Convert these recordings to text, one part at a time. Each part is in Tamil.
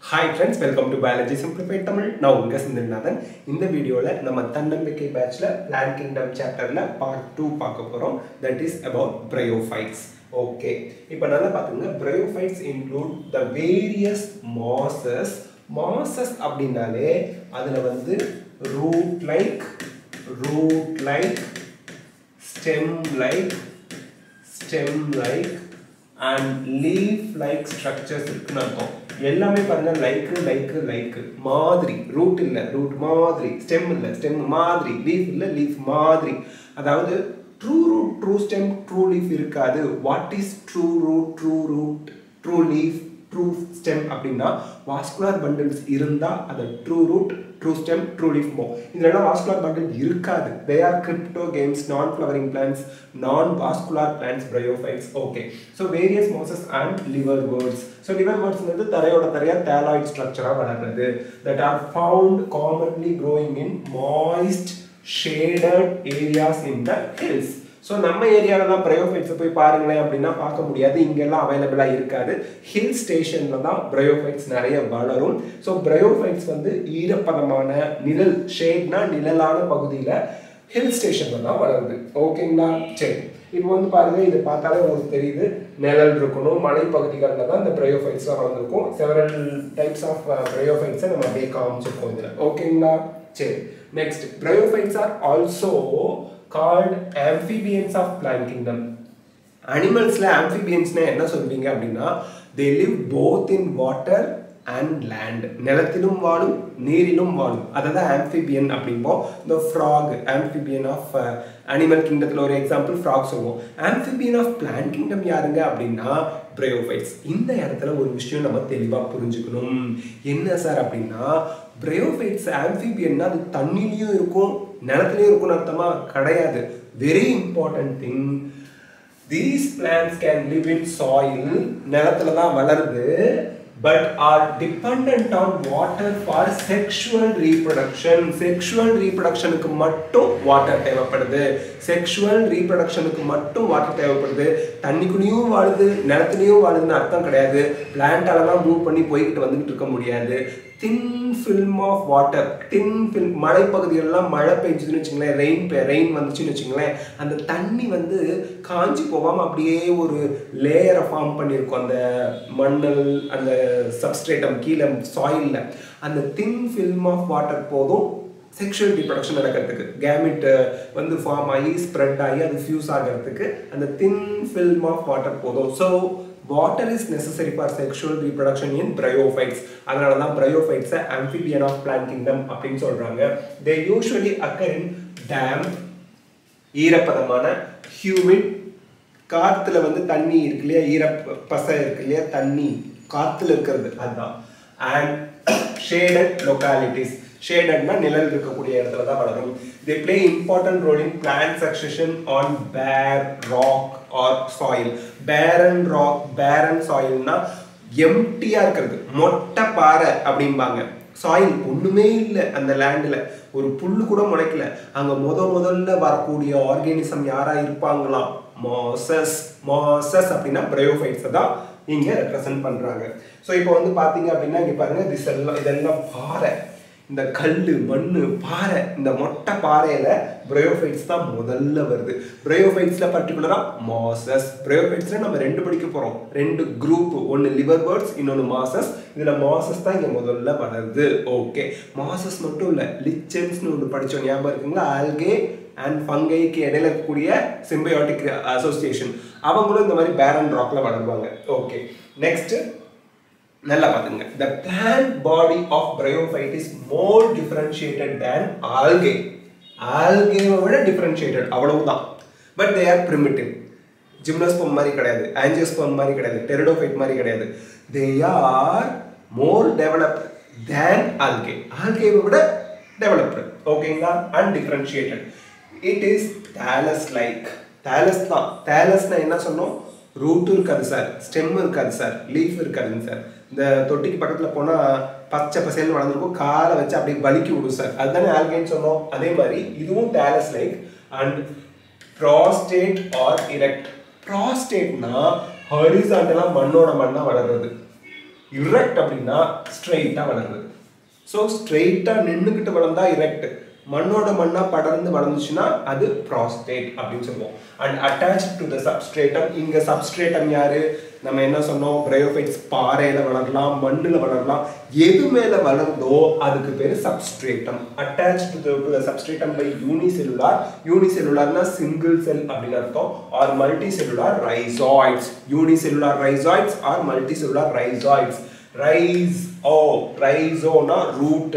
Hi friends welcome to biology simplified Tamil நான் உங்க சிந்தநாதன் இந்த வீடியோவில் நம்ம தன்னம்பிக்கை பேட்ச்ல பிளான் கிங்டம் சாப்டர்ல பார்ட் டூ பார்க்க போகிறோம் that is about bryophytes okay இப்போ நல்லா பார்த்துங்க bryophytes include the various mosses mosses அப்படின்னாலே அதில் வந்து root like root like stem like stem like and leaf like structures இருக்குன்னு அர்த்தம் எல்லாமே பாருங்க லைக்கு லைக்கு லைக்கு மாதிரி ரூட் இல்லை ரூட் மாதிரி ஸ்டெம் இல்லை ஸ்டெம் மாதிரி லீஃப் இல்லை லீஃப் மாதிரி அதாவது true root true stem true leaf இருக்காது what is true root true root true leaf true stem அப்படின்னா வாஸ்குலர் பண்டில்ஸ் இருந்தால் அதை true root true stem true leaf மோ இதுலலாம் வாஸ்குலர் பண்டில் இருக்காது they are cryptogams non flowering plants non vascular plants bryophytes okay so various mosses and liverworts so லிவர் வேர்ட்ஸ்ங்கிறது தரையோட தரையாக தேலாய்ட் ஸ்ட்ரக்சராக வளர்றது that are found commonly growing in moist shaded areas in the hills so நம்ம ஏரியாவிலலாம் பிரயோஃபைட்ஸை போய் பாருங்களேன் அப்படின்னா பார்க்க முடியாது இங்கெல்லாம் அவைலபிளாக இருக்காது ஹில் ஸ்டேஷனில் தான் பிரயோஃபைட்ஸ் நிறைய வளரும் ஸோ பிரயோஃபைட்ஸ் வந்து ஈரப்பதமான நிழல் ஷேட்னா நிழலான பகுதியில் ஹில் ஸ்டேஷனில் தான் வளருது ஓகேங்களா சரி இப்போ வந்து பாருங்க இது பார்த்தாலே உங்களுக்கு தெரியுது நிழல் இருக்கணும் மலைப்பகுதிகளில் தான் இந்த பிரயோஃபைட்ஸ்லாம் வந்திருக்கும் செவரல் டைப்ஸ் ஆஃப் பிரயோஃபைட்ஸை நம்ம அப்படியே காமிச்சிருக்கோம் இதில் ஓகேங்களா சரி next bryophytes are also called amphibians of plant kingdom அனிமல்ஸில் ஆம்பிபியன்ஸ்னா என்ன சொல்வீங்க அப்படின்னா they live both in water and land நிலத்திலும் வாழும் நீரிலும் வாழும் அதை தான் ஆம்பிபியன் அப்படிம்போம் இந்த ஃப்ராக் ஆம்பிபியன் ஆஃப் அனிமல் கிங்டத்தில் ஒரு எக்ஸாம்பிள் ஃப்ராக் சொல்லுவோம் ஆம்பிபியன் ஆஃப் பிளான் கிங்டம் யாருங்க அப்படின்னா பிரயோஃபைட்ஸ் இந்த இடத்துல ஒரு விஷயம் நம்ம தெளிவாக புரிஞ்சுக்கணும் என்ன சார் அப்படின்னா பிரயோஃபைட்ஸ் ஆம்பிபியன்னா அது தண்ணிலையும் இருக்கும் நிலத்துலையும் இருக்கும்னு அர்த்தமா கிடையாது very important thing these plants can live in soil நிலத்துல தான் வளருது but are depend on water for sexual reproduction sexual ரீப்ரொடக்ஷனுக்கு மட்டும் வாட்டர் தேவைப்படுது செக்ஷுவல் ரீப்ரொடக்ஷனுக்கு மட்டும் வாட்டர் தேவைப்படுது தண்ணிக்குள்ளேயும் வாழுது நிலத்துலையும் வாழுதுன்னு அர்த்தம் கிடையாது பிளான்டாலலாம் மூவ் பண்ணி போய்கிட்டு வந்துகிட்டு இருக்க முடியாது thin film of water thin film மலைப்பகுதிகளெலாம் மழை பெஞ்சுதுன்னு வச்சுங்களேன் ரெயின் ரெயின் வந்துச்சுன்னு வச்சுங்களேன் அந்த தண்ணி வந்து காஞ்சி போகாமல் அப்படியே ஒரு லேயரை ஃபார்ம் பண்ணியிருக்கும் அந்த மண்ணல் அந்த சப்ஸ்ட்ரேட்டம் கீழே சாயிலில் அந்த தின் ஃபில்ம் ஆஃப் வாட்டர் போதும் செக்ஷுவல் ரீப்ரொடக்ஷன் நடக்கிறதுக்கு கேமிட் வந்து ஃபார்ம் ஆகி ஸ்ப்ரெட் ஆகி அது ஃபியூஸ் ஆகிறதுக்கு அந்த தின் ஃபில்ம் ஆஃப் வாட்டர் போதும் so water is necessary for sexual reproduction in bryophytes அதனால தான் பிரயோஃபைட்ஸை ஆம்பிபியன் ஆஃப் பிளான் கிங்டம் அப்படின்னு சொல்கிறாங்க they usually occur in damp ஈரப்பதமான ஹியூமிட் காற்றுல வந்து தண்ணி இருக்கு இல்லையா ஈர பசை இருக்கு இல்லையா தண்ணி காற்றுல இருக்கிறது அதுதான் அண்ட் ஷேடட் லொக்காலிட்டிஸ் ஷேடட்னா நிழல் இருக்கக்கூடிய இடத்துல தான் வளரும் they play important role in plant succession on bare rock or soil barren rock barren சாயில்னா எம்டியாக இருக்கிறது மொட்டை பாறை அப்படிம்பாங்க சாயில் ஒன்றுமே இல்லை அந்த லேண்டில் ஒரு புல்லு கூட முளைக்கல அங்கே முத முதல்ல வரக்கூடிய ஆர்கானிசம் யாராக இருப்பாங்களாம் மாசஸ் மாசஸ் அப்படின்னா பிரயோஃபைட்ஸை தான் இங்கே ரெப்ரசன்ட் பண்ணுறாங்க ஸோ இப்போ வந்து பார்த்தீங்க அப்படின்னா இங்கே பாருங்கள் திஸ் எல்லாம் இதெல்லாம் பாறை இந்த கல் மண் பாறை இந்த மொட்டை பாறையில் பிரயோஃபைட்ஸ் தான் முதல்ல வருது பிரயோஃபைட்ஸில் பர்டிகுலராக மாசஸ் பிரயோஃபைட்ஸில் நம்ம ரெண்டு படிக்க போகிறோம் ரெண்டு குரூப் ஒன்று லிவர் பேர்ட்ஸ் இன்னொன்று மாசஸ் இதில் மாசஸ் தான் இங்கே முதல்ல வளருது ஓகே மாசஸ் மட்டும் இல்லை லிச்சன்ஸ்னு ஒன்று படித்தோம் ஞாபகம் இருக்குங்களா ஆல்கே அண்ட் ஃபங்கைக்கு இடையில இருக்கக்கூடிய சிம்பயோட்டிக் அசோசியேஷன் அவங்களும் இந்த மாதிரி பேரன் ராக்ல வளருவாங்க ஓகே நெக்ஸ்ட் நல்லா பார்த்துங்க the plant body of bryophyte is more differentiated than algae ஆல்கேவை விட டிஃபரன்ஷியேட்டட் அவ்வளவுதான் but they are primitive gymnosperm மாதிரி கிடையாது ஆன்ஜியோஸ்பம் மாதிரி கிடையாது டெரிடோஃபைட் மாதிரி கிடையாது they are more developed than algae ஆல்கேவை விட டெவலப்டு ஓகேங்களா and differentiated it is thallus like thallus தான் தேலஸ்னா என்ன சொன்னோம் ரூட்டும் இருக்காது சார் ஸ்டெம் இருக்காது சார் லீஃப் இருக்காதுங்க சார் இந்த தொட்டிக்கு பக்கத்தில் போனால் பச்சை பசேல்னு வளர்ந்துருக்கும் காலை வச்சு அப்படியே வலிக்கி விடும் சார் அதுதானே ஆல்கேன்னு சொன்னோம் அதே மாதிரி இதுவும் thallus like and prostrate or erect ப்ராஸ்டேட்னா ஹரிசாண்டலாக மண்ணோட மண்ணாக வளர்றது இரக்ட் அப்படின்னா ஸ்ட்ரெயிட்டாக வளருது ஸோ ஸ்ட்ரெயிட்டாக நின்றுக்கிட்டு வளர்ந்தா இரக்ட் மண்ணோட மண்ணா படர்ந்து வளர்ந்துச்சுன்னா அது ப்ராஸ்டேட் அப்படின்னு சொல்லுவோம் and attach to the substratum இங்க சப்ஸ்ட்ரேட்டம் யாரு நம்ம என்ன சொன்னோம் பிரயோஃபைட்ஸ் பாறையில வளரலாம் மண்ணுல வளரலாம் எது மேல வளர்ந்தோ அதுக்கு பேரு substratum attach to the substratum by unicellular யூனிசெல்லுலார்னா சிங்கிள் செல் அப்படின்னு அர்த்தம் or multicellular rhizoids unicellular rhizoids or multicellular rhizoids ரைஸ் ஓ ரைசோனா ரூட்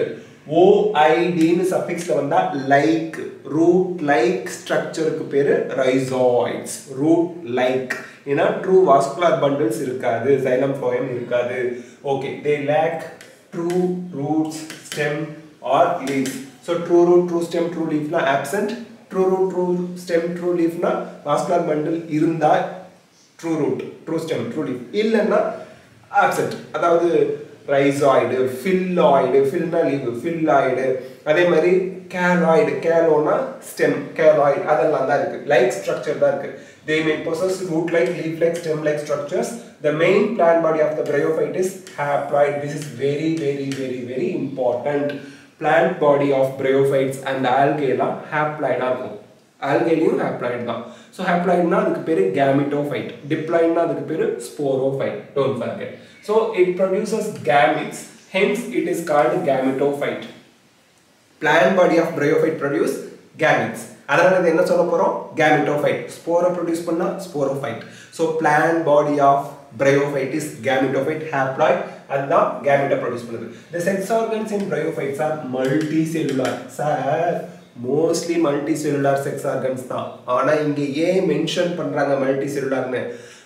ஓஐடின்னு சஃபிக்ஸ்ல வந்தா லைக் ரூட் லைக் ஸ்ட்ரக்சருக்கு பேரு ரைசாய்ட்ஸ் ரூட் லைக் ஏன்னா ட்ரூ வாஸ்குலர் பண்டில்ஸ் இருக்காது சைலம் ஃப்ளோயம் இருக்காது okay they lack true roots stem or leaves so true root true stem true லீஃப்னா absent true root true stem true லீஃப்னா vascular bundle இருந்தா true root true stem true leaf இல்லைன்னா ஆப்சென்ட் அதாவது ரைசாய்டு ஃபில்லாய்டு ஃபில்னா லீவ் ஃபில்லாய்டு அதே மாதிரி கேலாய்டு கேலோனா ஸ்டெம் கேலாய்டு அதெல்லாம் தான் இருக்கு லைக் ஸ்ட்ரக்சர் தான் இருக்கு they may possess root like leaf like stem like structures the main plant body of the bryophyte is haploid this is very very very very important plant body of bryophytes and algae எல்லாம் haploid இருக்கும் ஆல்கேலையும் ஹேப்ளாய்டு தான் ஸோ ஹேப்ளாய்டுனா அதுக்கு பேர் கேமிட்டோஃபைட் டிப்ளாய்ட்னா அதுக்கு பேர் sporophyte don't forget so it produces gametes hence it is called gametophyte plant body of bryophyte produce gametes அதனால இது என்ன சொல்ல போறோம் கேமிட்டோஃபைட் ஸ்போரை ப்ரொடியூஸ் பண்ணா sporophyte so plant body of bryophyte is gametophyte haploid அதுதான் கேமிட்டை ப்ரொடியூஸ் பண்ணுது the sex organs in bryophytes are multicellular sir mostly multicellular sex organs தான் ஆனால் இங்கே ஏன் மென்ஷன் பண்ணுறாங்க மல்டி செல்லுலார்னு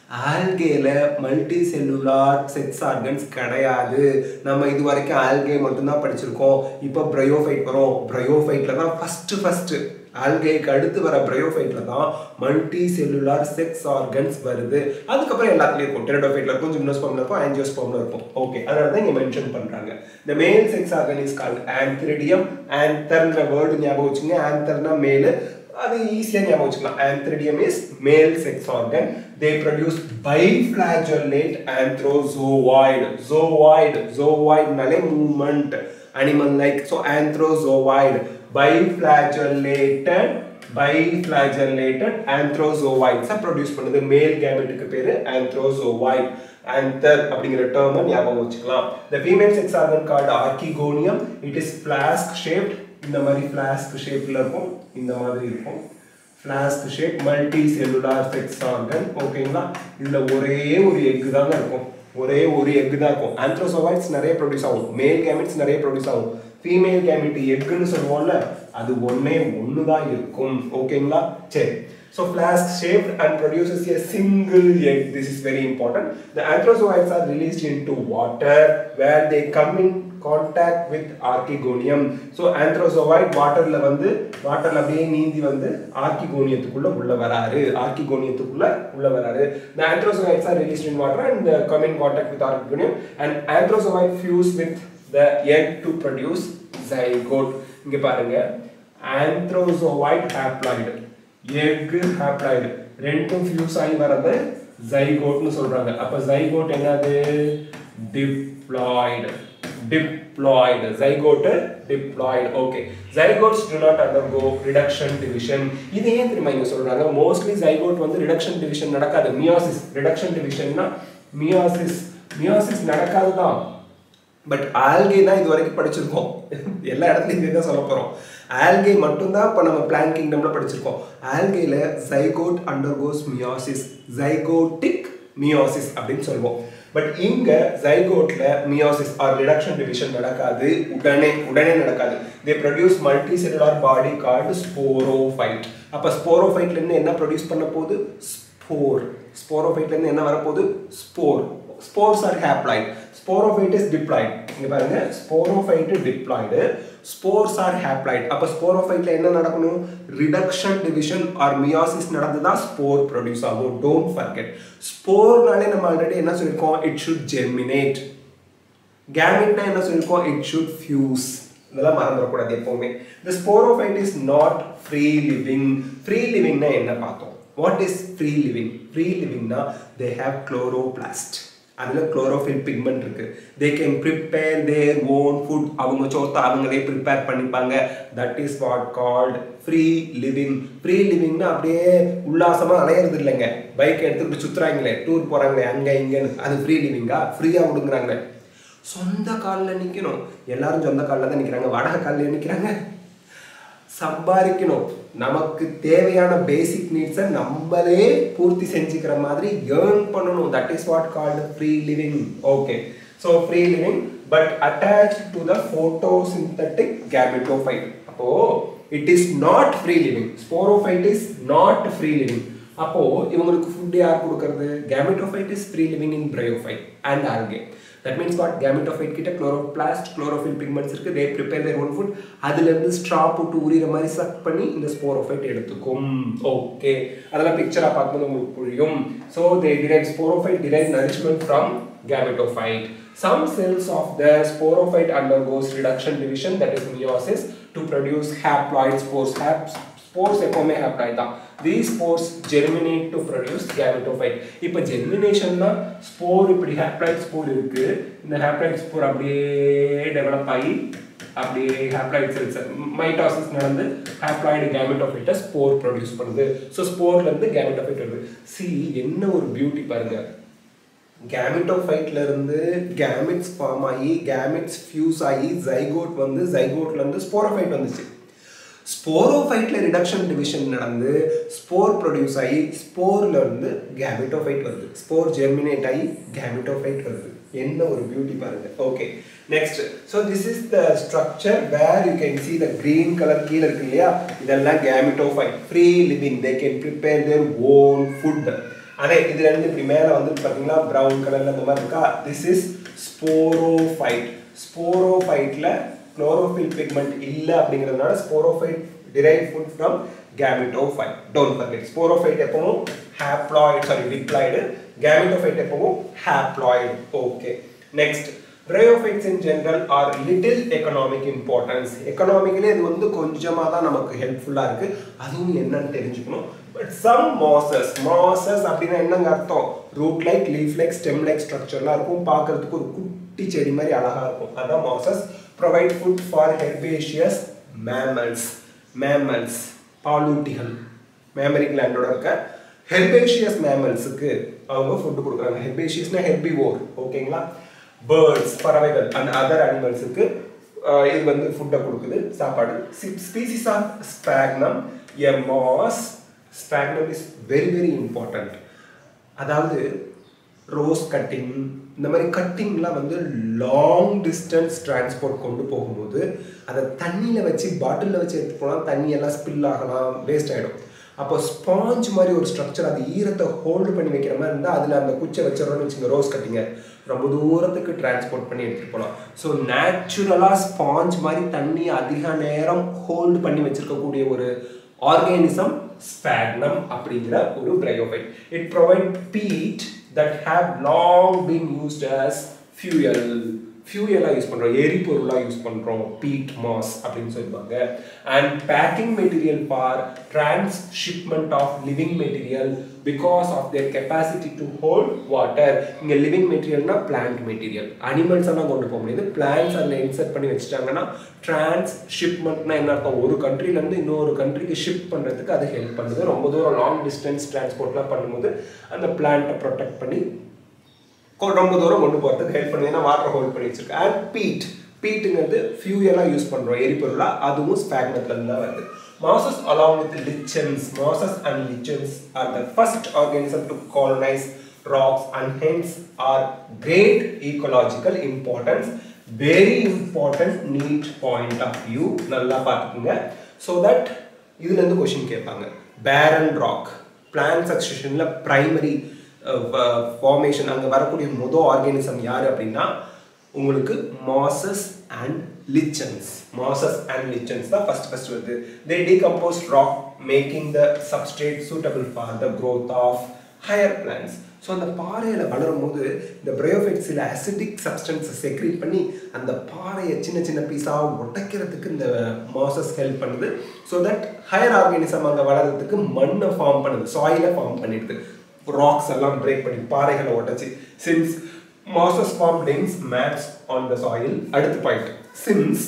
ஆல்கேல மல்டி செல்லுலார் செக்ஸ் ஆர்கன்ஸ் கிடையாது நம்ம இது வரைக்கும் ஆல்கே மட்டும்தான் படிச்சிருக்கோம் இப்போ பிரயோஃபைட் வரும் பிரயோஃபைட்ல தான் ஃபர்ஸ்ட் ஃபர்ஸ்ட் ஆல்கேக்கு அடுத்து வர பிரயோஃபைட்ல தான் மல்டி செல்லுலார் செக்ஸ் ஆர்கன்ஸ் வருது அதுக்கப்புறம் எல்லாத்துலயும் இருக்கும் டெரடோஃபைட்ல இருக்கும் ஜிம்னோஸ்பம்ல இருக்கும் ஆன்ஜியோஸ்பம்ல இருக்கும் ஓகே அதனால தான் இங்க மென்ஷன் பண்றாங்க the male sex organ is called antheridium ஆன்தர்ன்ற வேர்டு ஞாபகம் வச்சுங்க ஆன்தர்னா மேலு அது ஈஸியாக ஞாபகம் வச்சுக்கலாம் antheridium is male sex organ they produce biflagellate antherozoid zooid ஜோவாய்டுனாலே movement animal like so antherozoid biflagellated biflagellated ஆந்த்ரோசோவாய்ட்ஸை ப்ரொடியூஸ் பண்ணுது மேல் கேமெட்டுக்கு பேரு ஆந்த்ரோசோவாய்ட் ஆந்தர் அப்படிங்கிற டேர்மை ஞாபகம் வச்சுக்கலாம் the female sex organ called archegonium it is flask shaped இந்த மாதிரி ஃப்ளாஸ்க் ஷேப்ல இருக்கும் இந்த மாதிரி இருக்கும் flask shape multicellular sex organ ஓகேங்களா இதுல ஒரே ஒரு எக் தாங்க இருக்கும் ஒரே ஒரு எக் தான் இருக்கும் ஆந்த்ரோசோவைட்ஸ் நிறைய ப்ரொடியூஸ் ஆகும் மேல் கேமெட்ஸ் நிறைய ப்ரொடியூஸ் ஆகும் ஃபீமேல் கேமெட் எக்குன்னு சொல்லுவோம்ல அது ஒன்னே ஒன்று தான் இருக்கும் ஓகேங்களா சரி So flask shaped and produces a single egg. This is very important. The anthrozoites are released into water where they come in contact with archegonium. So anthrozoite waterல வந்து வாட்டர்ல அப்படியே நீந்தி வந்து ஆர்கிகோனியத்துக்குள்ள உள்ள வராரு ஆர்கிகோனியத்துக்குள்ள உள்ள வராரு the anthrozoites are released in water and uh, come in contact with archegonium and anthrozoite fuse with the egg to produce zygote இங்க பாருங்க anthrozoite haploid எக் ஹாப்ளாய்டு ரெண்டும் ஃபியூஸ் ஆகி வரது ஜைகோட்னு சொல்றாங்க அப்ப ஜைகோட் என்னது diploid diploid zygote diploid okay zygotes do not undergo reduction division இது ஏன் தெரியுமா இங்க சொல்றாங்க மோஸ்ட்லி ஜைகோட் வந்து ரிடக்ஷன் டிவிஷன் நடக்காது மியாசிஸ் ரிடக்ஷன் டிவிஷன்னா மியாசிஸ் மியாசிஸ் நடக்காது தான் பட் ஆல்கே தான் இது வரைக்கும் படிச்சிருக்கோம் எல்லா இடத்துலையும் இதே தான் சொல்ல போகிறோம் ஆல்கே மட்டும்தான் இப்போ நம்ம பிளான் கிங்டம்ல படிச்சிருக்கோம் ஆல்கேல zygote undergoes meiosis zygotic meiosis அப்படின்னு சொல்லுவோம் பட் இங்க ஜைகோட்ல மியாசிஸ் ஆர் ரிடக்ஷன் டிவிஷன் நடக்காது உடனே உடனே நடக்காது they produce multicellular body called sporophyte அப்ப ஸ்போரோஃபைட்ல இருந்து என்ன ப்ரொடியூஸ் பண்ண போகுது ஸ்போர் ஸ்போரோஃபைட்ல இருந்து என்ன வரப்போகுது spore spores are haploid sporophyte is diploid இங்க பாருங்க sporophyte diploid spores are haploid அப்ப ஸ்போரோஃபைட்ல என்ன நடக்கணும் ரிடக்ஷன் டிவிஷன் ஆர் மியாசிஸ் நடந்து தான் ஸ்போர் ப்ரொடியூஸ் ஆகும் டோன்ட் ஃபர்கெட் ஸ்போர்னாலே நம்ம ஆல்ரெடி என்ன சொல்லியிருக்கோம் இட் ஷுட் ஜெர்மினேட் கேமிட்னா என்ன சொல்லியிருக்கோம் இட் ஷுட் ஃபியூஸ் இதெல்லாம் மறந்துடக்கூடாது எப்பவுமே இந்த sporophyte is not free living free லிவிங்னா என்ன பார்த்தோம் what is free living free லிவிங்னா தே ஹேவ் குளோரோபிளாஸ்ட் அதில் குளோரோஃபில் பிக்மெண்ட் இருக்கு they can prepare their own food அவங்க சோத்தை அவங்களே ப்ரிப்பேர் பண்ணிப்பாங்க that is what called free living free லிவிங்னா அப்படியே உல்லாசமாக அலையிறது இல்லைங்க பைக் எடுத்துக்கிட்டு சுற்றுறாங்களே டூர் போகிறாங்களே அங்கே இங்கேன்னு அது ஃப்ரீ லிவிங்கா ஃப்ரீயாக விடுங்கிறாங்களே சொந்த காலில் நிற்கணும் எல்லாரும் சொந்த காலில் தான் நிற்கிறாங்க வடக காலில் நிற்கிறாங்க சம்பாதிக்கணும் நமக்கு தேவையான பேசிக் நீட்ஸை நம்மளே பூர்த்தி செஞ்சுக்கிற மாதிரி ஏர்ன் பண்ணணும் that is what called free living okay so free living but attach to the photosynthetic gametophyte அப்போ it is not free living sporophyte is not free living அப்போ இவங்களுக்கு ஃபுட் யார் கொடுக்கறது gametophyte is free living in bryophyte and algae that means what gametophyte கிட்ட குளோரோபிளாஸ்ட் குளோரோஃபில் பிக்மெண்ட்ஸ் இருக்கு they prepare their own food அதுல இருந்து ஸ்ட்ரா போட்டு உரிகிற மாதிரி சக் பண்ணி இந்த ஸ்போரோஃபைட் எடுத்துக்கும் ஓகே அதெல்லாம் பிக்சரா பார்க்கும்போது உங்களுக்கு புரியும் so they derive sporophyte derive nourishment from gametophyte. Some cells of the sporophyte undergoes reduction division that is meiosis to produce haploid spores. Hap spores எப்பவுமே haploid தான் these spores germinate to produce gametophyte இப்போ ஜெர்மினேஷன்னா ஸ்போர் இப்படி ஹேப்ளாய்ட் ஸ்போர் இருக்கு இந்த ஹேப்ளாய்ட் ஸ்போர் அப்படியே டெவலப் ஆகி அப்படியே ஹேப்ளாய்ட் செல்ஸ் மைட்டாசிஸ் நடந்து ஹேப்ளாய்டு கேமெட்டோஃபைட்டை ஸ்போர் ப்ரொடியூஸ் பண்ணுது ஸோ ஸ்போர்ல இருந்து கேமெட்டோஃபைட் வருது சி என்ன ஒரு பியூட்டி பாருங்க கேமிட்டோஃபைட்ல இருந்து கேமிட்ஸ் ஃபார்ம் ஆகி கேமிட்ஸ் ஃபியூஸ் ஆகி ஜைகோட் வந்து ஜைகோட்ல இருந்து ஸ்போரோஃபைட் வந்துச்சு ஸ்போரோஃபைட்ல ரிடக்ஷன் டிவிஷன் நடந்து ஸ்போர் ப்ரொடியூஸ் ஆகி ஸ்போர்ல இருந்து கேமிட்டோஃபைட் வருது ஸ்போர் ஜெர்மினேட் ஆகி கேமிட்டோஃபைட் வருது என்ன ஒரு பியூட்டி பாருங்க okay next so this is the structure where you can see the green colour கீழே இருக்கு இல்லையா இதெல்லாம் gametophyte free living they can prepare their own food அதே இதுல இருந்து இப்படி மேல வந்து பாத்தீங்களா பிரவுன் கலர்ல இந்த மாதிரி இருக்கா திஸ் இஸ் ஸ்போரோஃபைட் ஸ்போரோஃபைட்ல குளோரோஃபில் பிக்மெண்ட் இல்ல அப்படிங்கிறதுனால sporophyte derive food from gametophyte don't forget sporophyte எப்பவும் ஹேப்ளாய்டு சாரி டிப்ளாய்டு கேமிட்டோஃபைட் எப்பவும் haploid okay next bryophytes in general are little economic importance economically இது வந்து கொஞ்சமாக தான் நமக்கு ஹெல்ப்ஃபுல்லாக இருக்குது அதுவும் என்னன்னு தெரிஞ்சுக்கணும் பட் சம் மாசஸ் மாசஸ் அப்படின்னா என்னங்க அர்த்தம் root like leaf like stem like ஸ்ட்ரக்சர்லாம் இருக்கும் பார்க்கறதுக்கு ஒரு குட்டி செடி மாதிரி அழகாக இருக்கும் அதான் mosses provide food for herbaceous mammals mammals பாலூட்டிகள் மேமரி கிளாண்டோட இருக்க ஹெர்பேஷியஸ் மேமல்ஸுக்கு அவங்க ஃபுட்டு கொடுக்குறாங்க ஹெர்பேஷியஸ்னா ஹெர்பிவோர் ஓகேங்களா பேர்ட்ஸ் பறவைகள் அண்ட் அதர் அனிமல்ஸுக்கு இது வந்து ஃபுட்டை கொடுக்குது சாப்பாடு species of sphagnum a moss sphagnum is very very important அதாவது ரோஸ் கட்டிங் இந்த மாதிரி கட்டிங்லாம் வந்து லாங் டிஸ்டன்ஸ் டிரான்ஸ்போர்ட் கொண்டு போகும்போது அதை தண்ணியில் வச்சு பாட்டிலில் வச்சு எடுத்து போனால் தண்ணி எல்லாம் ஸ்பில் ஆகலாம் வேஸ்ட் ஆகிடும் அப்போ ஸ்பாஞ்ச் மாதிரி ஒரு ஸ்ட்ரக்சர் அது ஈரத்தை ஹோல்டு பண்ணி வைக்கிற மாதிரி இருந்தால் அதில் அந்த குச்சை வச்சிடறோம்னு வச்சுங்க ரோஸ் கட்டிங்க ரொம்ப தூரத்துக்கு டிரான்ஸ்போர்ட் பண்ணி எடுத்துகிட்டு போகலாம் ஸோ நேச்சுரலாக ஸ்பாஞ்ச் மாதிரி தண்ணி அதிக நேரம் ஹோல்டு பண்ணி வச்சிருக்கக்கூடிய ஒரு ஆர்கானிசம் ஸ்பாக்னம் அப்படிங்கிற ஒரு bryophyte it provide peat that have long been used as fuel ஃபியூயலாக யூஸ் பண்ணுறோம் எரிபொருளாக யூஸ் பண்ணுறோம் பீட் மாஸ் அப்படின்னு சொல்லுவாங்க and packing material for transshipment of living material because of their capacity to hold water இங்கே லிவிங் மெட்டீரியல்னா பிளான்ட் மெட்டீரியல் அனிமல்ஸ் எல்லாம் கொண்டு போக முடியாது பிளான்ஸ் அதில் இன்சர்ட் பண்ணி வச்சுட்டாங்கன்னா டிரான்ஸ்ஷிப்மெண்ட்னா என்ன அர்த்தம் ஒரு கண்ட்ரிலேருந்து இன்னொரு கண்ட்ரிக்கு ஷிப் பண்ணுறதுக்கு அது ஹெல்ப் பண்ணுது ரொம்ப தூரம் லாங் டிஸ்டன்ஸ் டிரான்ஸ்போர்ட்லாம் பண்ணும்போது அந்த பிளான்ட்டை ப்ரொடெக்ட் பண்ணி ரொம்ப தூரம் கொண்டு போகிறதுக்கு ஹெல்ப் பண்ணுது ஏன்னா வாட்டர் ஹோல்ட் பண்ணி வச்சிருக்கு அண்ட் பீட் பீட்டுங்கிறது ஃபியூயலாக யூஸ் பண்ணுறோம் எரிபொருளாக அதுவும் ஸ்பாக்னட்லேருந்து தான் வருது mosses along with lichens mosses and lichens are the first organism to colonise rocks and hence are great ecological importance very important neat point of view நல்லா பார்த்துக்குங்க so that இதுல இருந்து கொஸ்டின் கேட்பாங்க பேரன் ராக் பிளான்ட் சக்சஷன்ல பிரைமரி ஃபார்மேஷன் அங்கே வரக்கூடிய மொதல் ஆர்கானிசம் யார் அப்படின்னா உங்களுக்கு mosses and lichens mosses and lichens தான் ஃபர்ஸ்ட் ஃபர்ஸ்ட் வருது they decompose rock making the substrate suitable for the growth of higher plants so அந்த பாறையில் வளரும் போது இந்த பிரயோஃபைட் சில அசிடிக் சப்ஸ்டன்ஸை செக்ரீட் பண்ணி அந்த பாறையை சின்ன சின்ன பீஸாக உடைக்கிறதுக்கு இந்த மாசஸ் ஹெல்ப் பண்ணுது ஸோ தட் ஹையர் ஆர்கானிசம் அங்கே வளர்கிறதுக்கு மண்ணை ஃபார்ம் பண்ணுது சாயிலை ஃபார்ம் பண்ணிடுது ராக்ஸ் எல்லாம் பிரேக் பண்ணி பாறைகளை உடைச்சி since mosses form dense mats on the soil அடுத்த பாயிண்ட் since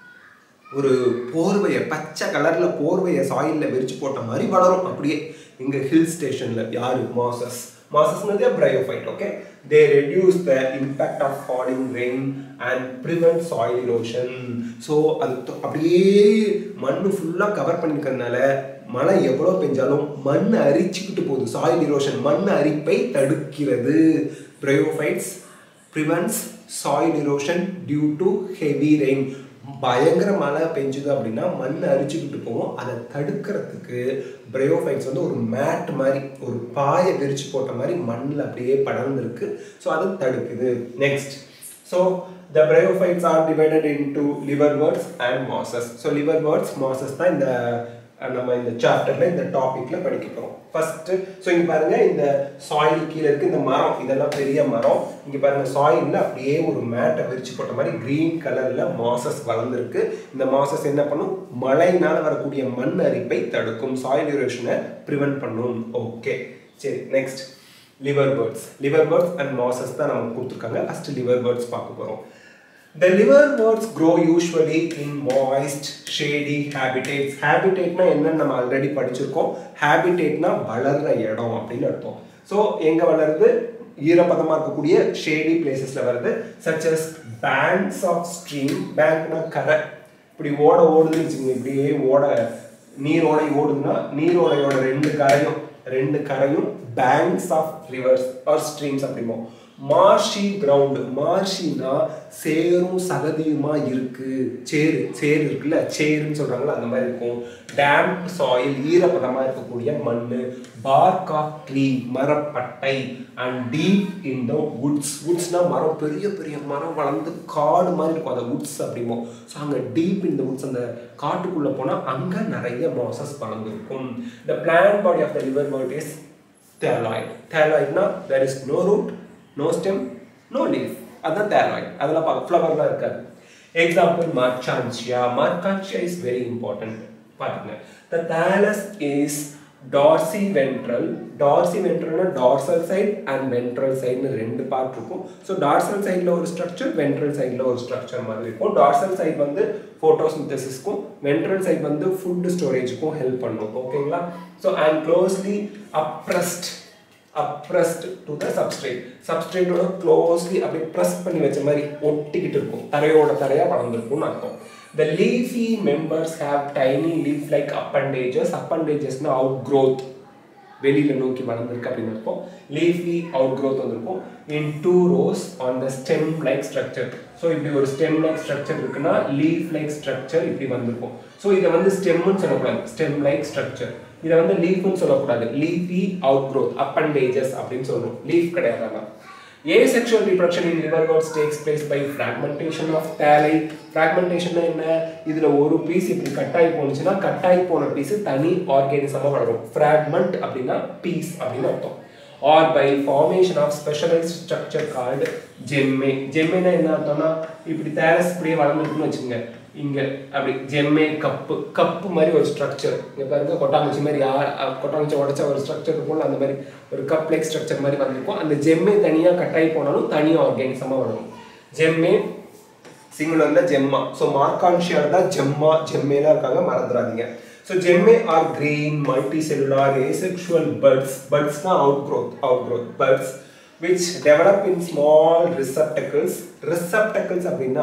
ஒரு போர்வையை பச்சை கலர்ல போர்வையை சாயில்ல விரிச்சு போட்ட மாதிரி வளரும் அப்படியே இங்க ஹில் ஸ்டேஷன்ல யாரு மாசஸ் மாசஸ்னதே bryophyte okay they reduce the impact of falling rain and prevent soil erosion so அது தொ- அப்படியே மண் ஃபுல்லாக கவர் பண்ணிக்கிறதுனால மழை எவ்வளோ பெஞ்சாலும் மண் அரிச்சுக்கிட்டு போகுது சாயில் erosion மண் அரிப்பை தடுக்கிறது bryophytes prevents soil erosion due to heavy rain பயங்கர மழை பெஞ்சுது அப்படின்னா மண் அரிச்சுக்கிட்டு போகும் அதை தடுக்கிறதுக்கு பிரயோஃபைட்ஸ் வந்து ஒரு மேட் மாதிரி ஒரு பாயை விரிச்சு போட்ட மாதிரி மண்ணில் அப்படியே படர்ந்துருக்கு ஸோ அது தடுக்குது next so the bryophytes are divided into liverworts and mosses so liverworts mosses தான் இந்த அஹ், நம்ம இந்த சாப்டர்ல இந்த டாபிக்ல படிக்க போறோம் ஃபர்ஸ்ட் ஸோ இங்க பாருங்க இந்த சாயில் கீழே இருக்கு இந்த மரம் இதெல்லாம் பெரிய மரம் இங்க பாருங்க சாயில்ல அப்படியே ஒரு மேட்டை விரிச்சு போட்ட மாதிரி கிரீன் கலர்ல மாசஸ் வளர்ந்துருக்கு இந்த மாசஸ் என்ன பண்ணும் மழையினால வரக்கூடிய மண் அரிப்பை தடுக்கும் சாயில் erosion-அ ப்ரிவென்ட் பண்ணும் ஓகே சரி next liverworts liverworts and mosses தான் நமக்கு கொடுத்துருக்காங்க ஃபர்ஸ்ட் லிவர் பேர்ட்ஸ் பார்க்க போறோம் The liverworts grow usually in moist, shady habitats. Habitatனா என்னன்னு நம்ம ஆல்ரெடி படிச்சிருக்கோம் habitatனா வளர்ற இடம் அப்படின்னு அர்த்தம் ஸோ எங்க வளருது ஈரப்பதமா இருக்கக்கூடிய ஷேடி பிளேசஸ்ல வருது such as banks of stream பேங்க்னா கரை இப்படி ஓட ஓடுதுன்னு வச்சுக்கோங்க இப்படியே ஓட நீரோடை ஓடுதுன்னா நீரோடையோட ரெண்டு கரையும் ரெண்டு கரையும் banks of rivers or streams அப்படிமோ மார்ஷி கிரவுண்ட் மார்ஷினா சேரும் சகதியுமா இருக்கு சேரு சேரு இருக்குல்ல சேருன்னு சொல்றாங்களா அந்த மாதிரி இருக்கும் டேம்ப் சாயில் ஈரப்பதமா இருக்கக்கூடிய மண் பார்க் ஆஃப் ட்ரீ மரப்பட்டை and deep in the woods வுட்ஸ்னா மரம் பெரிய பெரிய மரம் வளர்ந்து காடு மாதிரி இருக்கும் அந்த வுட்ஸ் அப்படிமோ ஸோ அங்கே டீப் இன் த வுட்ஸ் அந்த காட்டுக்குள்ள போனால் அங்கே நிறைய மாசஸ் வளர்ந்துருக்கும் the plant body of the liverwort is thalloid தேலாய்ட்னா there is no root no stem no leaf அதுதான் தேலாய்ட் அதெல்லாம் பார்க்க ஃப்ளவர்லாம் இருக்காது example marchantia marchantia is very important பாருங்க த தேலஸ் இஸ் டார்சி வென்ட்ரல் டார்சி வென்ட்ரல்னா டார்சல் சைட் அண்ட் வென்ட்ரல் சைடுன்னு ரெண்டு பார்ட் இருக்கும் ஸோ டார்சல் சைடில் ஒரு ஸ்ட்ரக்சர் வென்ட்ரல் சைடில் ஒரு ஸ்ட்ரக்சர் மாதிரி இருக்கும் டார்சல் சைடு வந்து ஃபோட்டோசிந்தசிஸ்க்கும் வென்ட்ரல் சைடு வந்து ஃபுட் ஸ்டோரேஜுக்கும் ஹெல்ப் பண்ணும் ஓகேங்களா so and closely appressed appressed to the substrate சப்ஸ்ட்ரேட்டோட க்ளோஸ்லி அப்படியே ப்ரெஸ் பண்ணி வச்ச மாதிரி ஒட்டிக்கிட்டு இருக்கும் தரையோட தரையா வளர்ந்துருக்கும்னு அர்த்தம் the leafy members have tiny leaf like appendages அப்பண்டேஜஸ்னா அவுட் growth வெளியில நோக்கி வளர்ந்துருக்கு அப்படின்னு இருக்கும் லீஃபி அவுட் growth வந்திருக்கும் in two rows on the stem like structure so இப்படி ஒரு ஸ்டெம் லைக் ஸ்ட்ரக்சர் இருக்குன்னா லீஃப் லைக் ஸ்ட்ரக்சர் இப்படி வந்திருக்கும் ஸோ இதை வந்து ஸ்டெம்னு சொல்லக்கூடாது ஸ்டெம் லைக் ஸ்ட்ரக்சர் இதை வந்து லீஃப்னு சொல்லக்கூடாது லீஃபி அவுட் growth அப்பண்டேஜஸ் அப்படின்னு சொல்லணும் லீஃப் கிடையாது அதான் Asexual reproduction in liverworts takes place by fragmentation of thalli. Fragmentation என்ன இதுல ஒரு பீஸ் இப்படி கட்டாயி போனுச்சுன்னா கட்டாயி போன பீஸ் தனி ஆர்கானிசமா வளரும் fragment அப்படின்னா பீஸ் அப்படின்னு அர்த்தம் or by formation of specialized structure called gemme ஜெம்மைனா என்ன அர்த்தம்னா இப்படி தேரஸ் இப்படியே வளர்ந்துருக்குன்னு வச்சுங்க இங்க அப்படி ஜெம்மே கப்பு கப்பு மாதிரி ஒரு ஸ்ட்ரக்சர் இங்க பாருங்க கொட்டாங்குச்சி மாதிரி ஆ- ஆ- கொட்டாங்குச்சி உடைச்ச ஒரு ஸ்ட்ரக்சர் இருக்கும்ல அந்த மாதிரி ஒரு கப் லைக் ஸ்ட்ரக்சர் மாதிரி வந்திருக்கும் அந்த ஜெம்மே தனியா கட்டாயி போனாலும் தனி ஆர்கானிசமா வரும் ஜெம்மே சிங்குலர்ல ஜெம்மா ஸோ மார்கான்ஷியா தான் ஜெம்மா ஜெம்மேலாம் இருக்காங்க மறந்துடாதீங்க so gemmae are green multicellular asexual buds பர்ட்ஸ்னா out growth out growth buds which develop in small receptacles receptacles அப்படின்னா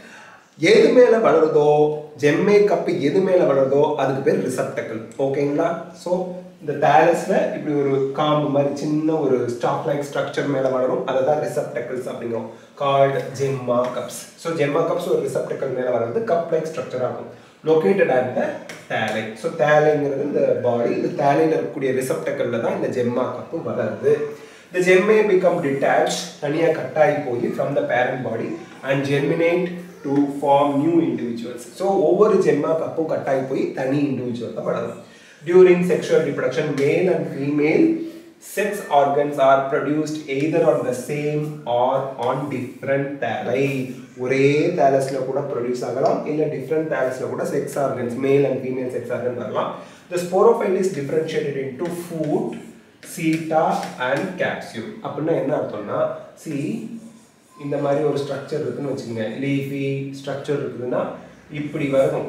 எது மேல வளருதோ ஜெம்மே கப்பு எது மேல வளருதோ அதுக்கு பேர் ரிசப்டக்கிள் ஓகேங்களா ஸோ இந்த தேலஸ்ல இப்படி ஒரு காம்பு மாதிரி சின்ன ஒரு ஸ்டாக் லைக் ஸ்ட்ரக்சர் மேல வளரும் அதை தான் ரிசப்டக்கிள்ஸ் அப்படிங்கிறோம் called gemma cups so gemma cups ஒரு ரிசப்டக்கிள் மேல வளருது கப் லைக் ஸ்ட்ரக்சர் ஆகும் located at the thalli so தேலைங்கிறது இந்த பாடி இந்த தேலையில் இருக்கக்கூடிய ரிசப்டக்கிள்ல தான் இந்த ஜெம்மா கப்பு வளருது The gem may become detached, தனியா கட்டாயி போய் from the parent body and germinate to form new individuals. So ஒவ்வொரு ஜெம்மா கப்பும் கட்டாயி போய் தனி இண்டிவிஜுவல் தான் வளரும். During sexual reproduction, male and female sex organs are produced either on the same or on different thalli. ஒரே தேலஸ்ல கூட ப்ரொடியூஸ் ஆகலாம் இல்ல டிஃப்ரெண்ட் தேலஸ்ல கூட sex organs male and female sex organ வரலாம் The sporophyte is differentiated into food seta and capsule அப்படின்னா என்ன அர்த்தம்னா சி இந்த மாதிரி ஒரு ஸ்ட்ரக்சர் இருக்குன்னு வச்சுக்கோங்க லீஃபி ஸ்ட்ரக்சர் இருக்குதுன்னா இப்படி வரும்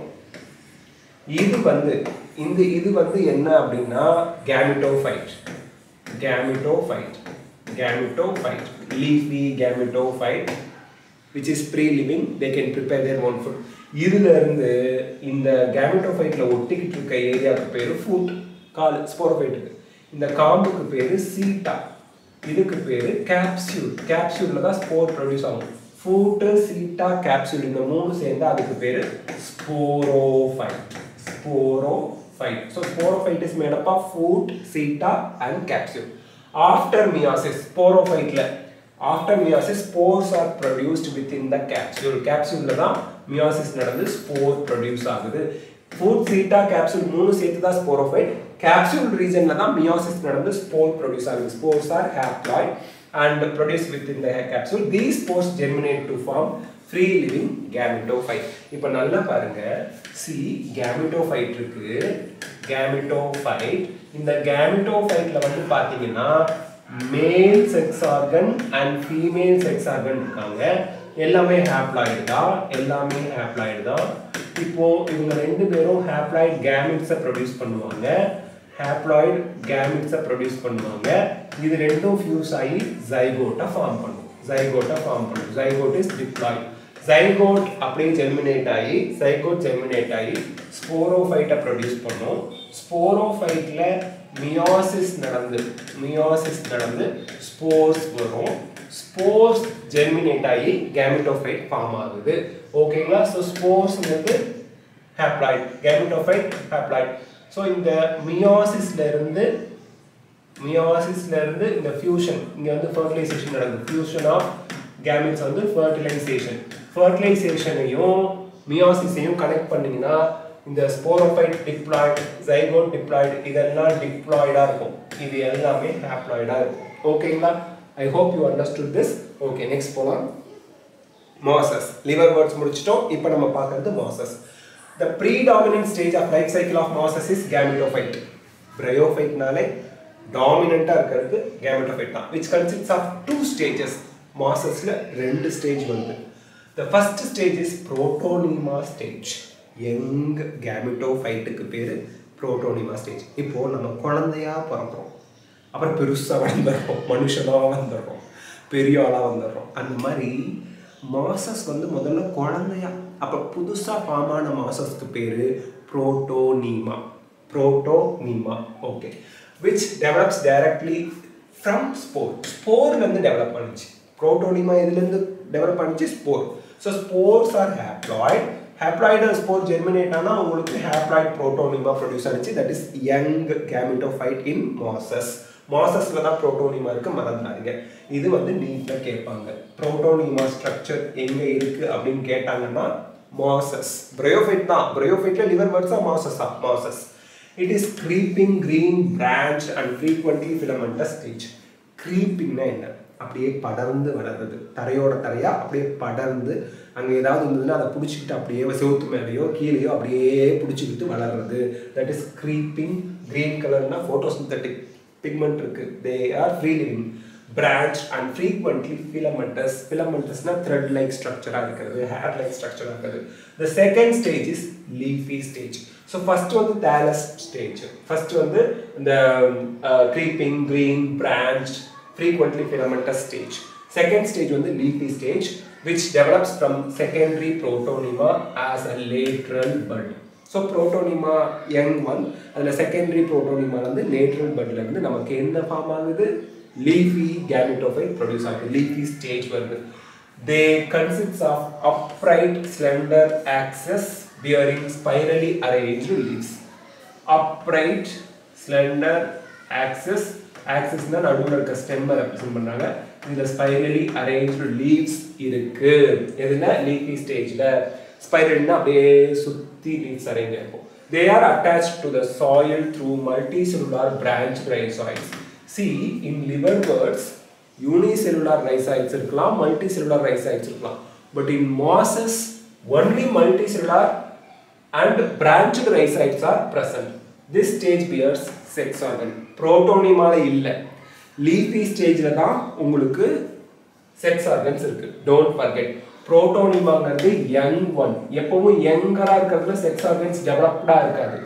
இது வந்து இந்த இது வந்து என்ன அப்படின்னா gametophyte gametophyte gametophyte leafy gametophyte which is pre-living they can prepare their own food இதுல இருந்து இந்த கேமிட்டோஃபைட்ல ஒட்டிக்கிட்டு இருக்க ஏரியாவுக்கு பேரு ஃபுட் கால் ஸ்போரோஃபைட்டுக்கு இந்த காம்புக்கு பேரு சீட்டா இதுக்கு பேரு கேப்சியூல் கேப்சியூல்ல தான் ஸ்போர் ப்ரொடியூஸ் ஆகும் ஃபூட்டு சீட்டா கேப்சியூல் இந்த மூணு சேர்ந்து அதுக்கு பேரு sporophyte sporophyte so sporophyte is made up of foot seta and capsule after meiosis ஸ்போரோஃபைட்ல after meiosis spores are produced within the capsule கேப்சூலில் தான் மியாசிஸ் நடந்து ஸ்போர் ப்ரொடியூஸ் ஆகுது ஃபுட் சீட்டா கேப்சூல் மூணு சேர்த்து தான் ஸ்போரோஃபைட் கேப்சூல் ரீஜனில் தான் மியாசிஸ் நடந்து ஸ்போர் ப்ரொடியூஸ் ஆகுது spores are haploid and produce within the capsule these spores germinate to form free living gametophyte இப்போ நல்லா பாருங்க சி கேமிட்டோஃபைட் இருக்கு கேமிட்டோஃபைட் இந்த கேமிட்டோஃபைட்ல வந்து பார்த்தீங்கன்னா male sex organ and female sex organ இருக்காங்க எல்லாமே ஹேப்ளாய்டு தான் எல்லாமே ஹேப்ளாய்டு தான் இப்போ இவங்க ரெண்டு பேரும் ஹேப்ளாய்டு கேமிட்ஸை ப்ரொடியூஸ் பண்ணுவாங்க ஹேப்ளாய்டு கேமிட்ஸை ப்ரொடியூஸ் பண்ணுவாங்க இது ரெண்டும் ஃபியூஸ் ஆகி ஜைகோட்டை ஃபார்ம் பண்ணும் ஜைகோட்டை ஃபார்ம் பண்ணும் ஜைகோட் இஸ் டிப்ளாய்டு ஜைகோட் அப்படியே ஜெர்மினேட் ஆகி ஜைகோட் ஜெர்மினேட் ஆகி ஸ்போரோஃபைட்டை ப்ரொடியூஸ் பண்ணும் ஸ்போரோஃபைட்டில் மியாசிஸ் நடந்து மியாசிஸ் நடந்து ஸ்போர்ஸ் வரும் ஸ்போர்ஸ் ஜெர்மினேட் ஆகி கேமிட்டோஃபைட் ஃபார்ம் ஆகுது ஓகேங்களா ஸோ ஸ்போர்ஸ்ங்கிறது ஹேப்ளாய்ட் கேமிட்டோஃபைட் ஹேப்ளாய்ட் ஸோ இந்த மியாசிஸ்ல இருந்து மியாசிஸ்ல இருந்து இந்த ஃபியூஷன் இங்க வந்து ஃபர்டிலைசேஷன் நடக்குது ஃபியூஷன் ஆஃப் கேமிட்ஸ் வந்து ஃபர்டிலைசேஷன் ஃபர்டிலைசேஷனையும் மியாசிஸையும் கனெக்ட் பண்ணீங்கன்னா இந்த ஸ்போரோஃபைட் டிப்ளாய்டு ஜைகோட் டிப்ளாய்டு இதெல்லாம் டிப்ளாய்டாக இருக்கும் இது எல்லாமே ஹேப்ளாய்டாக இருக்கும் ஓகேங்களா I hope you understood this okay next போகலாம் மாசஸ் லிவர் வேர்ட்ஸ் முடிச்சிட்டோம் இப்போ நம்ம பார்க்கறது mosses the predominant stage of life cycle of mosses is gametophyte பிரயோஃபைட்னாலே டாமினண்ட்டாக இருக்கிறது கேமிட்டோஃபைட் தான் which consist of two stages மாசஸில் ரெண்டு ஸ்டேஜ் வந்து the first stage is protonema stage young கேமிட்டோஃபைட்டுக்கு பேர் புரோட்டோனிமா ஸ்டேஜ் இப்போது நம்ம குழந்தையா பிறக்கிறோம் அப்புறம் பெருசாக வளர்ந்துடுறோம் மனுஷனாக வந்துடுறோம் பெரிய ஆளாக வந்துடுறோம் அந்த மாதிரி மாசஸ் வந்து முதல்ல குழந்தையா அப்போ புதுசாக ஃபார்ம் ஆன மாசஸ்க்கு பேர் protonema protonema okay which develops directly from spore ஸ்போர்லேருந்து டெவலப் பண்ணுச்சு புரோட்டோனிமா இதுலேருந்து டெவலப் பண்ணுச்சு spore so spores are haploid haploid spore germinate ஆனால் உங்களுக்கு ஹேப்ளாய்ட் புரோட்டோனிமா ப்ரொடியூஸ் ஆனிச்சு that is young gametophyte in mosses மாசஸ்ல தான் புரோட்டோனிமா இருக்கு மறந்துடாதீங்க இது வந்து நீட்ல கேட்பாங்க புரோட்டோனிமா ஸ்ட்ரக்சர் எங்க இருக்கு அப்படின்னு கேட்டாங்கன்னா மாசஸ் பிரயோஃபைட் தான் பிரயோஃபைட்ல லிவர் வேர்ட்ஸா மாசஸா mosses it is creeping green branch and frequently filamentous stage க்ரீப்பிங்னா என்ன அப்படியே படர்ந்து வளர்றது தரையோட தரையா அப்படியே படர்ந்து அங்கே ஏதாவது இருந்ததுன்னா அதை பிடிச்சிக்கிட்டு அப்படியே செவுத்து மேலேயோ கீழேயோ அப்படியே பிடிச்சிக்கிட்டு வளர்றது தட் இஸ் க்ரீப்பிங் கிரீன் கலர்னா ஃபோட்டோசிந்தட்டிக் பிக்மெண்ட் இருக்கு they are free living branch and frequently filamentous ஃபிலமெண்டஸ்னா த்ரெட் லைக் ஸ்ட்ரக்சராக இருக்கிறது ஹேர் லைக் ஸ்ட்ரக்சராக இருக்கிறது the second stage is leafy stage so first வந்து தேலஸ் ஸ்டேஜ் ஃபர்ஸ்ட் வந்து இந்த creeping green branch frequently filamentous stage. Second stage வந்து leafy stage which develops from secondary protonema as a lateral bud. So protonema young one அதில் செகண்டரி புரோட்டோனிமா வந்து லேட்ரல் பட்ல இருந்து நமக்கு என்ன ஃபார்ம் ஆகுது லீஃபி கேமிட்டோஃபைட் ப்ரொடியூஸ் ஆகுது லீஃபி ஸ்டேஜ் வருது they consist of upright slender axes bearing spirally arranged leaves upright slender axes ஆக்சிஸ்னா நடுவில் இருக்க ஸ்டெம்மை ரெப்ரசென்ட் பண்ணாங்க இதில் ஸ்பைரலி அரேஞ்ச்டு லீவ்ஸ் இருக்கு எதுனா லீஃபி ஸ்டேஜில் ஸ்பைரல்னா அப்படியே சுற்றி லீவ்ஸ் அரேஞ்ச் இருக்கும் they are attach to the soil through multicellular branch rhizoids see in liverworts unicellular rhizoids இருக்கலாம் மல்டி செல்லுலார் ரைசாய்ட்ஸ் இருக்கலாம் but in mosses only multicellular and branched rhizoids are present this stage bears sex organ புரோட்டோனிமால இல்லை லீஃபி ஸ்டேஜில் தான் உங்களுக்கு செக்ஸ் ஆர்கன்ஸ் இருக்கு டோன்ட் ஃபர்கெட் புரோட்டோனிமாங்கிறது யங் ஒன் எப்பவும் யங்கரா இருக்கிறதுல செக்ஸ் ஆர்கன்ஸ் டெவலப்டா இருக்காது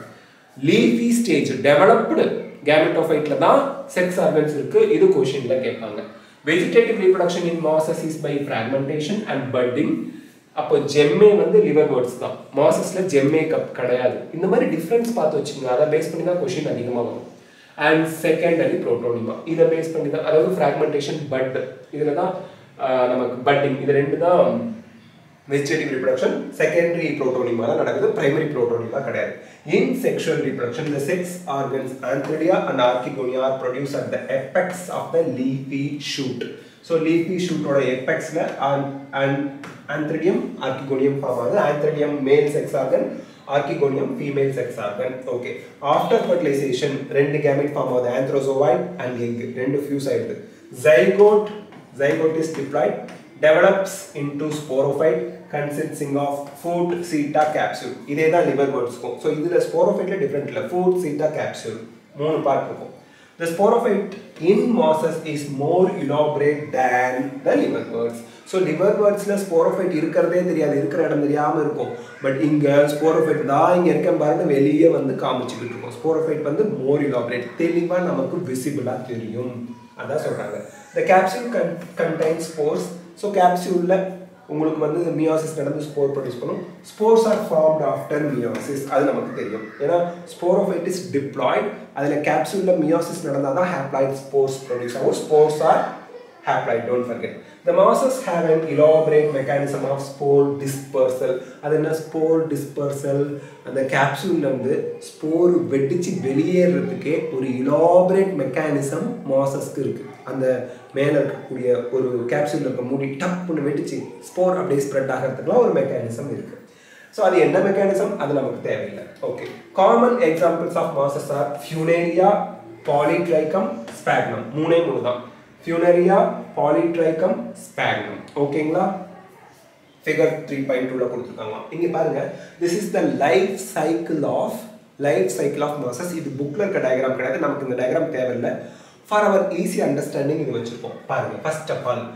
லீஃபி ஸ்டேஜ் டெவலப்டு கேமெட்டோஃபைட்ல தான் செக்ஸ் ஆர்கன்ஸ் இருக்கு இது கொஷின்ல கேட்பாங்க vegetative reproduction in mosses is by fragmentation and budding அப்போ ஜெம்மே வந்து லிவர் வேர்ட்ஸ் தான் மாசஸ்ல ஜெம்மே கப் கிடையாது இந்த மாதிரி டிஃப்ரென்ஸ் பார்த்து வச்சுக்கோங்க அதை பேஸ் பண்ணி தான் கொஷின் அதிகமாக வரும் அண்ட் செகண்டரி புரோட்டோனிமா இதை பேஸ் பண்ணி தான் அதாவது ஃப்ராக்மெண்டேஷன் பட் இதில் தான் ஆஹ், நமக்கு பட்டிங் இது ரெண்டு தான் வெஜிடேட்டிவ் reproduction செகண்டரி புரோட்டோனிமா தான் நடக்குது பிரைமரி புரோட்டோனிமா கிடையாது in sexual reproduction the sex organs antheridia and archegonia are produced at the apex of the leafy shoot so leafy shoot ஓட apexல and antheridium archegonium ஃபார்ம் ஆகுது antheridium male sex organ archegonium female sex organ okay after fertilization ரெண்டு gamete ஃபார்ம் ஆகுது anthrozoid and egg ரெண்டு fuse ஆயிடுது zygote zygote is diploid develops into sporophyte consisting of food seta capsule இதே தான் liver wordsக்கும் ஸோ இதில் sporophyteல different இல்லை food seta capsule மூணு பார்ட் இருக்கும் the sporophyte in mosses is more elaborate than the liver words so liver wordsல sporophyte இருக்கிறதே தெரியாது இருக்கிற இடம் தெரியாம இருக்கும் பட் இங்க sporophyte தான் இங்க இருக்க பாருங்க வெளியே வந்து காமிச்சுக்கிட்டு இருக்கும் sporophyte வந்து more elaborate தெளிவா நமக்கு விசிபிளா தெரியும் அதான் சொல்றாங்க the capsule con contains spores so கேப்சியூல்ல உங்களுக்கு வந்து மியாசிஸ் நடந்து ஸ்போர் ப்ரொடியூஸ் பண்ணும் spores are formed after meiosis அது நமக்கு தெரியும் ஏன்னா ஸ்போரோஃபைட்டிஸ் டிப்ளாய்ட் அதில் கேப்சியூல்ல மியாசிஸ் நடந்தால் தான் ஹேப்ளாய்ட் ஸ்போர்ஸ் ப்ரொடியூஸ் ஆகும் spores are haploid don't forget the mosses have an elaborate mechanism of spore dispersal அது என்ன spore dispersal அந்த capsule இருந்து ஸ்போர் வெடிச்சு வெளியேறதுக்கே ஒரு elaborate mechanism மோசஸ்க்கு இருக்கு அந்த மேல இருக்கக்கூடிய ஒரு கேப்சூல் இருக்க மூடி டப்புன்னு வெடிச்சு ஸ்போர் அப்படியே ஸ்ப்ரெட் ஆகிறதுக்குலாம் ஒரு மெக்கானிசம் இருக்கு ஸோ அது என்ன மெக்கானிசம் அது நமக்கு தேவையில்லை okay common examples of mosses are Funaria Polytrichum Sphagnum மூணே மூணு தான் ஃபியூனரியா பாலிட்ரைக்கம் ஸ்பாக்னம் ஓகேங்களா ஃபிகர் த்ரீ பாயிண்ட் டூவில் கொடுத்துருக்காங்க இங்கே பாருங்க this is the life cycle of life cycle of mosses இது புக்கில் இருக்க டயக்ராம் கிடையாது நமக்கு இந்த டயக்ராம் தேவையில்லை ஃபார் அவர் ஈஸி அண்டர்ஸ்டாண்டிங் இது வச்சுருப்போம் பாருங்க first of all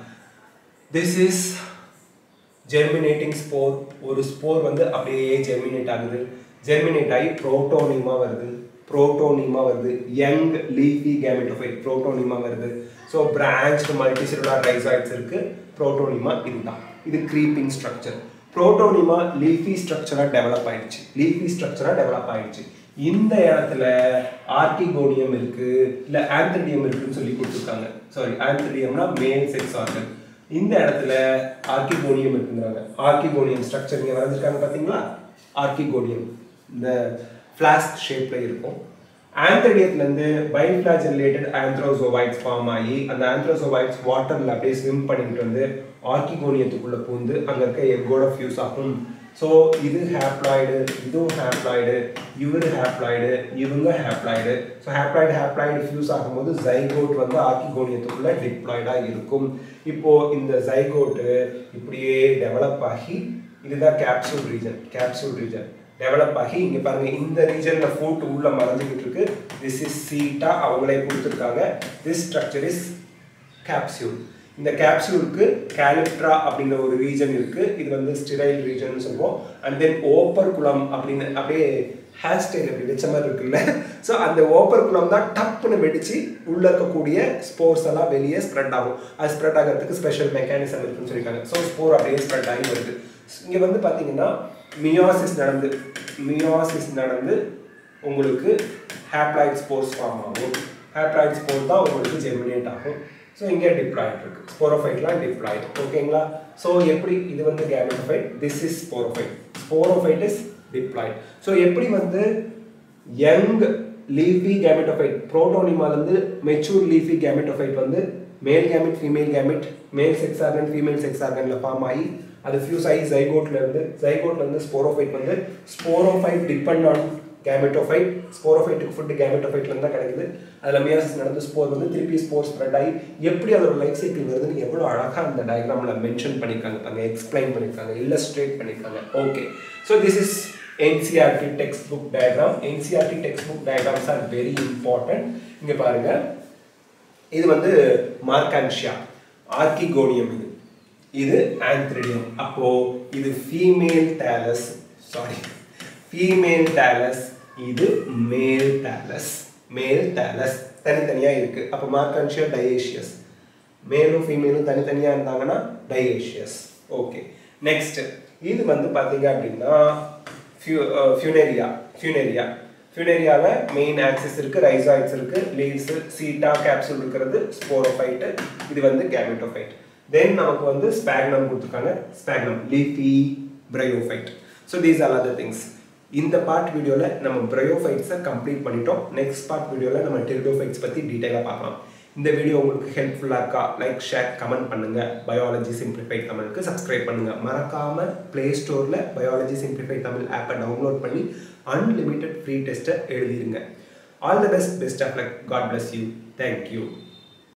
this is germinating spore ஒரு ஸ்போர் வந்து அப்படியே ஜெர்மினேட் ஆகுது ஜெர்மினேட் ஆகி புரோட்டோனிமா வருது புரோட்டோனிமா வருது யங் லீஃபி கேமெட்டோஃபைட் புரோட்டோனிமா வருது ஸோ பிரான்ச்டு மல்டிசெல்லுலார் ரைசாய்ட்ஸ் இருக்கு புரோட்டோனிமா இதுதான் இது க்ரீப்பிங் ஸ்ட்ரக்சர் புரோட்டோனிமா லீஃபி ஸ்ட்ரக்சராக டெவலப் ஆயிடுச்சு லீஃபி ஸ்ட்ரக்சராக டெவலப் ஆயிடுச்சு இந்த இடத்துல ஆர்கிகோனியம் இருக்கு இல்ல ஆந்திரிடியம் இருக்குன்னு சொல்லி கொடுத்துருக்காங்க சாரி ஆந்திரிடியம்னா மேல் செக்ஸ் ஆர்கன் இந்த இடத்துல ஆர்கிகோனியம் இருக்குங்கிறாங்க ஆர்கிகோனியம் ஸ்ட்ரக்சர் இங்க வரைஞ்சிருக்காங்க பாத்தீங்களா ஆர்கிகோனியம் இந்த ஃபிளாஸ்க் ஷேப்ல இருக்கும் ஆந்திரிடியத்துல இருந்து பைஃபிளாஜிலேட்டட் ஆந்த்ரோசோவைட்ஸ் ஃபார்ம் ஆகி அந்த ஆந்த்ரோசோவைட்ஸ் வாட்டர்ல அப்படியே ஸ்விம் பண்ணிட்டு வந்து ஆர்கிகோனியத்துக்குள்ள பூந்து அங்க இருக்க எக்கோட ஃபியூஸ் ஆகும் ஸோ இது ஹேப்ளாய்டு இதுவும் ஹேப்ளாய்டு இவர் ஹேப்ளாய்டு இவங்க haploid so haploid haploid fuse ஆகும்போது ஜைகோட் வந்து ஆர்கிகோனியத்துக்குள்ள டிப்ளாய்டாக இருக்கும் இப்போ இந்த ஜைகோட்டு இப்படியே டெவலப் ஆகி இதுதான் capsule region capsule region develop ஆகி இங்க பாருங்க இந்த ரீஜன்ல ஃபுட் உள்ள மறைஞ்சிக்கிட்டு இருக்கு திஸ் இஸ் சீட்டா அவங்களே கொடுத்துருக்காங்க திஸ் ஸ்ட்ரக்சர் இஸ் கேப்சியூல் இந்த கேப்சூலுக்கு கேலிப்ட்ரா அப்படிங்கிற ஒரு ரீஜன் இருக்கு இது வந்து ஸ்டிரைல் ரீஜன் சொல்லுவோம் அண்ட் தென் ஓப்பர் குளம் அப்படின்னு அப்படியே ஹேர் ஸ்டைல் அப்படி வச்ச மாதிரி இருக்குல்ல ஸோ அந்த ஓப்பர் குளம் தான் டப்புன்னு வெடிச்சு உள்ள இருக்கக்கூடிய ஸ்போர்ஸ் எல்லாம் வெளியே ஸ்ப்ரெட் ஆகும் அது ஸ்ப்ரெட் ஆகிறதுக்கு ஸ்பெஷல் மெக்கானிசம் இருக்குன்னு சொல்லியிருக்காங்க ஸோ ஸ்போர் அப்படியே ஸ்ப்ரெட் ஆகி வருது இங்கே வந்து பார்த்தீங்கன்னா மியாசிஸ் நடந்து மியாசிஸ் நடந்து உங்களுக்கு ஹேப்ளாய்ட் ஸ்போர்ஸ் ஃபார்ம் ஆகும் ஹேப்ளாய்ட் ஸ்போர் தான் உங்களுக்கு ஜெர்மினேட் ஆகும் ஸோ இங்கே டிப்ளாய்ட் இருக்கு ஸ்போரோஃபைட்லாம் டிப்ளாய்ட் ஓகேங்களா ஸோ எப்படி இது வந்து gametophyte this is sporophyte sporophyte is diploid so எப்படி வந்து யங் லீஃபி கேமெட்டோஃபைட் புரோட்டோனிமாலேருந்து மெச்சூர் லீஃபி கேமெட்டோஃபைட் வந்து male gamete female gamete male sex organ female sex ஆர்கனில் ஃபார்ம் ஆகி அது ஃபியூஸ் ஆகி ஜைகோட்ல இருந்து ஜைகோட்ல இருந்து ஸ்போரோஃபைட் வந்து ஸ்போரோஃபைட் டிபெண்ட் ஆன் கேமெட்டோஃபைட் ஸ்போரோஃபைட்டுக்கு ஃபுட்டு கேமெட்டோஃபைட்ல இருந்து தான் கிடைக்குது அதில் மியாசிஸ் நடந்து ஸ்போர் வந்து திருப்பி ஸ்போர் ஸ்ப்ரெட் ஆகி எப்படி அதோட லைஃப் சைக்கிள் வருதுன்னு எவ்வளோ அழகாக அந்த டயக்ராமில் மென்ஷன் பண்ணியிருக்காங்க பாருங்க எக்ஸ்பிளைன் பண்ணியிருக்காங்க இல்லஸ்ட்ரேட் பண்ணியிருக்காங்க okay so this is NCERT text book diagram NCERT text book diagrams are very important இங்கே பாருங்க இது வந்து மார்கான்ஷியா ஆர்கிகோனியம் இது இது ஆந்த்ரிடியம் அப்போ இது female thallus sorry female thallus இது மேல் டேலஸ் மேல் டேலஸ் தனித்தனியாக இருக்கு அப்போ மார்கன்ஷியா டயேஷியஸ் மேலும் ஃபீமேலும் தனித்தனியாக இருந்தாங்கன்னா டயேஷியஸ் ஓகே நெக்ஸ்ட் இது வந்து பார்த்தீங்க அப்படின்னா ஃபியூ ஃபியூனேரியா ஃபியூனேரியா ஃபியூனேரியாவில் மெயின் ஆக்சிஸ் இருக்குது ரைசாய்ட்ஸ் இருக்குது லீவ்ஸ் சீட்டா கேப்சூல் இருக்கிறது ஸ்போரோஃபைட்டு இது வந்து கேமிட்டோஃபைட் தென் நமக்கு வந்து ஸ்பாக்னம் கொடுத்துருக்காங்க Sphagnum leafy bryophyte so these are other things இந்த பார்ட் வீடியோவில் நம்ம பிரையோஃபைட்ஸை கம்ப்ளீட் பண்ணிட்டோம் நெக்ஸ்ட் பார்ட் வீடியோவில் நம்ம டெரிடோஃபைட்ஸ் பற்றி டீட்டெயிலாக பார்க்கலாம் இந்த வீடியோ உங்களுக்கு ஹெல்ப்ஃபுல்லாக இருக்கா லைக் ஷேர் கமெண்ட் பண்ணுங்கள் பயாலஜி சிம்பிளிஃபைட் தமிழுக்கு சப்ஸ்கிரைப் பண்ணுங்கள் மறக்காமல் ப்ளே ஸ்டோரில் பயாலஜி சிம்பிளிஃபைட் தமிழ் ஆப்பை டவுன்லோட் பண்ணி அன்லிமிட்டெட் ஃப்ரீ டெஸ்ட்டை எழுதிருங்க all the best best of luck God bless you thank you